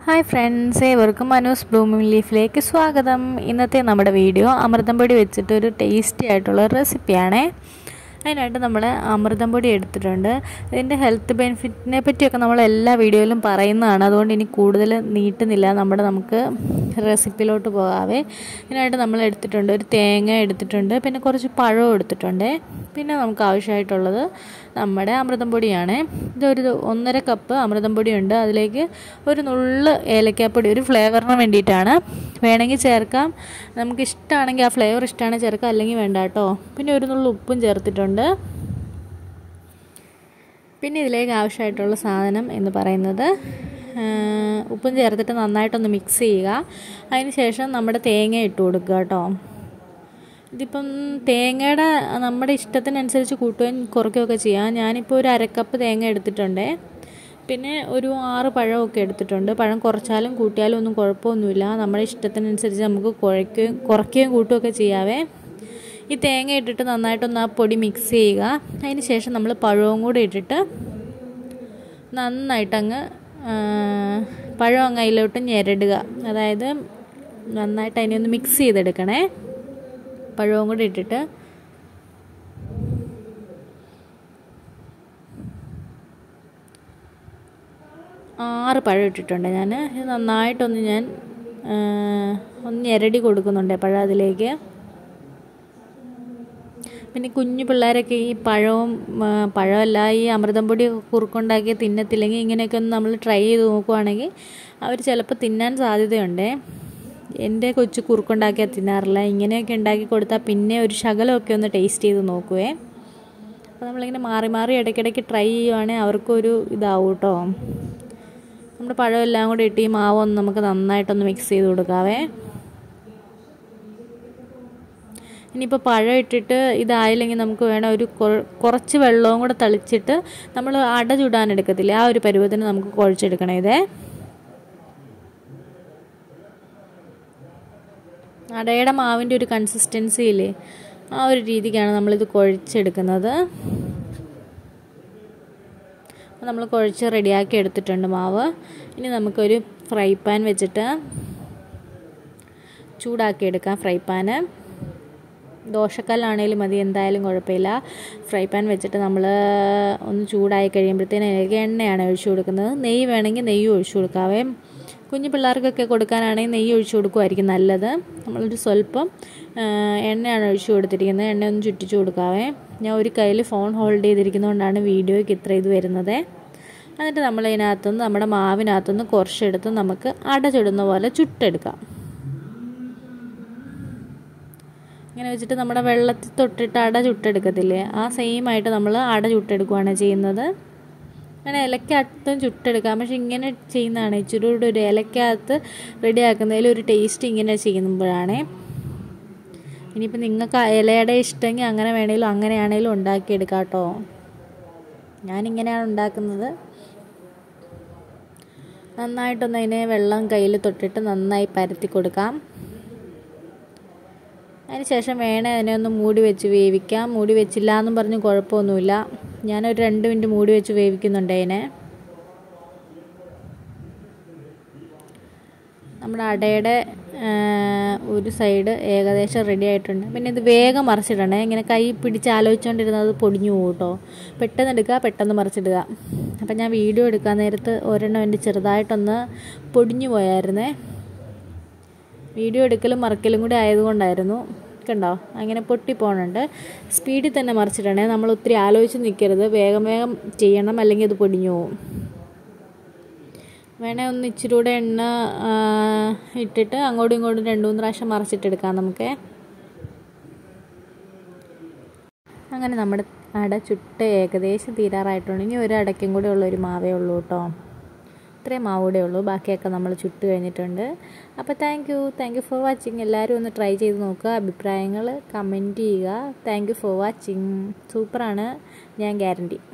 hi friends ഏവർക്കും മനോസ് blooming ലീഫിലേക്ക് സ്വാഗതം ഇന്നത്തെ നമ്മുടെ വീഡിയോ അമൃതം പൊടി വെച്ചിട്ട് ഒരു ടേസ്റ്റി ആയിട്ടുള്ള റെസിപ്പിയാണേ അതിനായിട്ട് നമ്മൾ അമൃതം പൊടി എടുത്തിട്ടുണ്ട് ഇതിൻ്റെ ഹെൽത്ത് ബെനിഫിറ്റിനെ പറ്റിയൊക്കെ നമ്മൾ എല്ലാ വീഡിയോയിലും പറയുന്നതാണ് അതുകൊണ്ട് ഇനി കൂടുതൽ നീട്ടുന്നില്ല നമ്മുടെ നമുക്ക് റെസിപ്പിയിലോട്ട് പോകാവേ ഇതിനായിട്ട് നമ്മൾ എടുത്തിട്ടുണ്ട് ഒരു തേങ്ങ എടുത്തിട്ടുണ്ട് പിന്നെ കുറച്ച് പഴവും എടുത്തിട്ടുണ്ട് പിന്നെ നമുക്ക് ആവശ്യമായിട്ടുള്ളത് നമ്മുടെ അമൃതം പൊടിയാണ് ഇതൊരു ഒന്നര കപ്പ് അമൃതം പൊടിയുണ്ട് അതിലേക്ക് ഒരു നുള്ള് ഏലക്കാപ്പൊടി ഒരു ഫ്ലേവറിന് വേണ്ടിയിട്ടാണ് വേണമെങ്കിൽ ചേർക്കാം നമുക്ക് ഇഷ്ടമാണെങ്കിൽ ആ ഫ്ലേവർ ഇഷ്ടമാണെങ്കിൽ ചേർക്കാം അല്ലെങ്കിൽ വേണ്ട കേട്ടോ പിന്നെ ഒരു നുള്ളു ഉപ്പും ചേർത്തിട്ടുണ്ട് പിന്നെ ഇതിലേക്ക് ആവശ്യമായിട്ടുള്ള സാധനം എന്ന് പറയുന്നത് ഉപ്പും ചേർത്തിട്ട് നന്നായിട്ടൊന്ന് മിക്സ് ചെയ്യുക അതിന് ശേഷം നമ്മുടെ തേങ്ങ ഇട്ട് കൊടുക്കുക കേട്ടോ ഇതിപ്പം തേങ്ങയുടെ നമ്മുടെ ഇഷ്ടത്തിനനുസരിച്ച് കൂട്ടുകയും കുറയ്ക്കുകയൊക്കെ ചെയ്യാം ഞാനിപ്പോൾ ഒരു അരക്കപ്പ് തേങ്ങ എടുത്തിട്ടുണ്ട് പിന്നെ ഒരു ആറ് പഴമൊക്കെ എടുത്തിട്ടുണ്ട് പഴം കുറച്ചാലും കൂട്ടിയാലും ഒന്നും കുഴപ്പമൊന്നുമില്ല നമ്മുടെ ഇഷ്ടത്തിനനുസരിച്ച് നമുക്ക് കുഴയ്ക്കുകയും കുറയ്ക്കുകയും കൂട്ടുകയൊക്കെ ചെയ്യാവേ ഈ തേങ്ങ ഇട്ടിട്ട് നന്നായിട്ടൊന്ന് ആ പൊടി മിക്സ് ചെയ്യുക അതിന് ശേഷം നമ്മൾ പഴവും കൂടെ ഇട്ടിട്ട് നന്നായിട്ടങ്ങ് പഴം അങ്ങ് അതിലോട്ട് ഞെരടുക അതായത് നന്നായിട്ട് അതിനെ ഒന്ന് മിക്സ് ചെയ്തെടുക്കണേ പഴവും കൂടി ഇട്ടിട്ട് ആറ് പഴം ഇട്ടിട്ടുണ്ട് ഞാൻ ഇത് നന്നായിട്ടൊന്ന് ഞാൻ ഒന്ന് ഞെരടി കൊടുക്കുന്നുണ്ട് പഴം അതിലേക്ക് പിന്നെ കുഞ്ഞു പിള്ളേരൊക്കെ ഈ പഴവും പഴമല്ല ഈ അമൃതം പൊടി കുറുക്കുണ്ടാക്കി തിന്നത്തില്ലെങ്കിൽ ഇങ്ങനെയൊക്കെ ഒന്ന് നമ്മൾ ട്രൈ ചെയ്ത് നോക്കുവാണെങ്കിൽ അവർ ചിലപ്പോൾ തിന്നാൻ സാധ്യതയുണ്ട് എൻ്റെ കൊച്ചു കുറുക്കുണ്ടാക്കിയാൽ തിന്നാറില്ല ഇങ്ങനെയൊക്കെ ഉണ്ടാക്കി കൊടുത്താൽ പിന്നെ ഒരു ശകലമൊക്കെ ഒന്ന് ടേസ്റ്റ് ചെയ്ത് നോക്കുവേ അപ്പോൾ നമ്മളിങ്ങനെ മാറി മാറി ഇടയ്ക്കിടയ്ക്ക് ട്രൈ ചെയ്യുവാണെങ്കിൽ അവർക്കൊരു ഇതാവും കേട്ടോ നമ്മുടെ പഴമെല്ലാം കൂടി ഇട്ട് ഈ മാവൊന്ന് നമുക്ക് നന്നായിട്ടൊന്ന് മിക്സ് ചെയ്ത് കൊടുക്കാവേ ഇനിയിപ്പോൾ പഴം ഇട്ടിട്ട് ഇതായില്ലെങ്കിൽ നമുക്ക് വേണം ഒരു കുറച്ച് വെള്ളവും കൂടെ തളിച്ചിട്ട് നമ്മൾ അട ചുടാൻ എടുക്കത്തില്ലേ ആ ഒരു പരുവത്തിന് നമുക്ക് കുഴച്ചെടുക്കണം ഇതേ അടയുടെ മാവിൻ്റെ ഒരു കൺസിസ്റ്റൻസിയില്ലേ ആ ഒരു രീതിക്കാണ് നമ്മളിത് കുഴച്ചെടുക്കുന്നത് നമ്മൾ കുഴച്ച് റെഡിയാക്കി എടുത്തിട്ടുണ്ട് മാവ് ഇനി നമുക്കൊരു ഫ്രൈ പാൻ വെച്ചിട്ട് ചൂടാക്കി എടുക്കാം ഫ്രൈ പാന് ദോശക്കല്ലാണേലും മതി എന്തായാലും കുഴപ്പമില്ല ഫ്രൈ പാൻ വെച്ചിട്ട് നമ്മൾ ഒന്ന് ചൂടായി കഴിയുമ്പോഴത്തേനും അതിലേക്ക് എണ്ണയാണ് ഒഴിച്ചു കൊടുക്കുന്നത് നെയ്യ് വേണമെങ്കിൽ നെയ്യ് ഒഴിച്ചു കൊടുക്കാവേ കുഞ്ഞു പിള്ളേർക്കൊക്കെ കൊടുക്കാനാണെങ്കിൽ നെയ്യ് ഒഴിച്ചു കൊടുക്കുമായിരിക്കും നല്ലത് നമ്മളൊരു സ്വല്പം എണ്ണയാണ് ഒഴിച്ചു കൊടുത്തിരിക്കുന്നത് എണ്ണ ഒന്ന് ചുറ്റിച്ചു കൊടുക്കാവേ ഞാൻ ഒരു കയ്യിൽ ഫോൺ ഹോൾഡ് ചെയ്തിരിക്കുന്നതുകൊണ്ടാണ് വീഡിയോയ്ക്ക് ഇത്ര ഇത് വരുന്നത് എന്നിട്ട് നമ്മൾ ഇതിനകത്തുനിന്ന് നമ്മുടെ മാവിനകത്തുനിന്ന് കുറച്ചെടുത്ത് നമുക്ക് അട ചുടുന്ന പോലെ ചുട്ടെടുക്കാം ഇങ്ങനെ വെച്ചിട്ട് നമ്മുടെ വെള്ളത്തിൽ തൊട്ടിട്ട് അട ചുട്ടെടുക്കത്തില്ലേ ആ സെയിം ആയിട്ട് നമ്മൾ അട ചുട്ടെടുക്കുകയാണ് ചെയ്യുന്നത് അങ്ങനെ ഇലക്കകത്തും ചുട്ടെടുക്കാം പക്ഷെ ഇങ്ങനെ ചെയ്യുന്നതാണ് ഇച്ചിരി കൂടെ ഒരു ഇലക്കകത്ത് റെഡിയാക്കുന്നതിൽ ഒരു ടേസ്റ്റ് ഇങ്ങനെ ചെയ്യുമ്പോഴാണേ ഇനിയിപ്പോൾ നിങ്ങൾക്ക് ഇലയുടെ ഇഷ്ടമെങ്കിൽ അങ്ങനെ വേണമെങ്കിലും അങ്ങനെയാണെങ്കിലും ഉണ്ടാക്കിയെടുക്കാം കേട്ടോ ഞാനിങ്ങനെയാണ് ഉണ്ടാക്കുന്നത് നന്നായിട്ടൊന്ന് അതിനെ വെള്ളം കയ്യിൽ തൊട്ടിട്ട് നന്നായി പരത്തി കൊടുക്കാം അതിന് ശേഷം വേണേ അതിനെ ഒന്ന് മൂടി വെച്ച് വേവിക്കാം മൂടി വെച്ചില്ല എന്നും പറഞ്ഞ് കുഴപ്പമൊന്നുമില്ല ഞാനൊരു രണ്ട് മിനിറ്റ് മൂടി വെച്ച് വേവിക്കുന്നുണ്ട് അതിനെ നമ്മുടെ അടയുടെ ഒരു സൈഡ് ഏകദേശം റെഡി ആയിട്ടുണ്ട് പിന്നെ ഇത് വേഗം മറിച്ചിടണേ ഇങ്ങനെ കൈ പിടിച്ച് ആലോചിച്ചുകൊണ്ടിരുന്നത് പൊടിഞ്ഞു പോകും കേട്ടോ പെട്ടെന്ന് എടുക്കുക പെട്ടെന്ന് മറിച്ചിടുക അപ്പം ഞാൻ വീഡിയോ എടുക്കാൻ നേരത്ത് ഒരെണ്ണം എൻ്റെ ചെറുതായിട്ടൊന്ന് പൊടിഞ്ഞു പോയായിരുന്നേ വീഡിയോ എടുക്കലും മറക്കലും കൂടി ആയതുകൊണ്ടായിരുന്നു കണ്ടോ അങ്ങനെ പൊട്ടിപ്പോണുണ്ട് സ്പീഡിൽ തന്നെ മറിച്ചിടണേ നമ്മൾ ഒത്തിരി ആലോചിച്ച് നിൽക്കരുത് വേഗം വേഗം ചെയ്യണം അല്ലെങ്കിൽ അത് പൊടിഞ്ഞു പോകും വേണേൽ ഒന്ന് ഇച്ചിരി കൂടെ എണ്ണ ഇട്ടിട്ട് അങ്ങോട്ടും ഇങ്ങോട്ടും രണ്ട് മൂന്ന് പ്രാവശ്യം മറിച്ചിട്ടെടുക്കാം നമുക്ക് അങ്ങനെ നമ്മുടെ അട ചുട്ട് ഏകദേശം തീരാറായിട്ടുണ്ട് ഇനി ഒരു അടയ്ക്കും കൂടെ ഉള്ള ഒരു മാവേ ഉള്ളൂ കേട്ടോ ഇത്രയും മാവ് കൂടെ ഉള്ളൂ ബാക്കിയൊക്കെ നമ്മൾ ചുട്ട് കഴിഞ്ഞിട്ടുണ്ട് അപ്പോൾ thank you thank you for watching എല്ലാവരും ഒന്ന് ട്രൈ ചെയ്ത് നോക്കുക അഭിപ്രായങ്ങൾ കമൻറ്റ് ചെയ്യുക താങ്ക് യു ഫോർ വാച്ചിങ് സൂപ്പറാണ് ഞാൻ ഗ്യാരണ്ടി